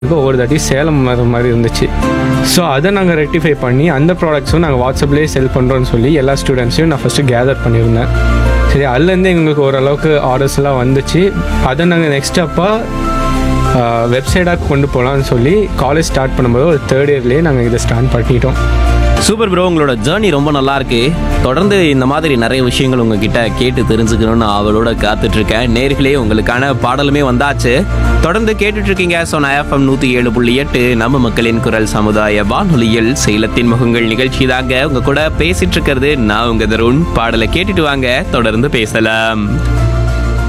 ஒவ்வொரு தாட்டி சேலம் வர மாதிரி இருந்துச்சு ஸோ அதை நாங்கள் ரெக்டிஃபை பண்ணி அந்த ப்ராடக்ட்ஸும் நாங்கள் வாட்ஸ்அப்லேயே செல் பண்ணுறோன்னு சொல்லி எல்லா ஸ்டூடெண்ட்ஸையும் நான் ஃபஸ்ட்டு கேதர் பண்ணியிருந்தேன் சரி அதுலேருந்து எங்களுக்கு ஓரளவுக்கு ஆர்டர்ஸ்லாம் வந்துச்சு அதை நாங்கள் நெக்ஸ்ட் அப்போ வெப்சைட்டாக கொண்டு போகலான்னு சொல்லி காலேஜ் ஸ்டார்ட் பண்ணும்போது ஒரு தேர்ட் இயர்லேயே நாங்கள் இதை ஸ்டார்ட் பண்ணிட்டோம் சூப்பர் ப்ரோ உங்களோட ஜேர்னி ரொம்ப நல்லா இருக்கு தொடர்ந்து இந்த மாதிரி நிறைய விஷயங்கள் உங்ககிட்ட கேட்டு தெரிஞ்சுக்கணும்னு அவளோட காத்துட்டு இருக்கேன் நேர்களே உங்களுக்கான பாடலுமே வந்தாச்சு தொடர்ந்து கேட்டுட்டு இருக்கீங்க சோனா எஃப்எம் நூத்தி ஏழு புள்ளி எட்டு நம்ம மக்களின் குரல் சமுதாய வானொலியில் சேலத்தின் முகங்கள் நிகழ்ச்சி தாங்க உங்க கூட பேசிட்டு இருக்கிறது நான் உங்க தருண் பாடலை கேட்டுட்டு வாங்க தொடர்ந்து பேசலாம்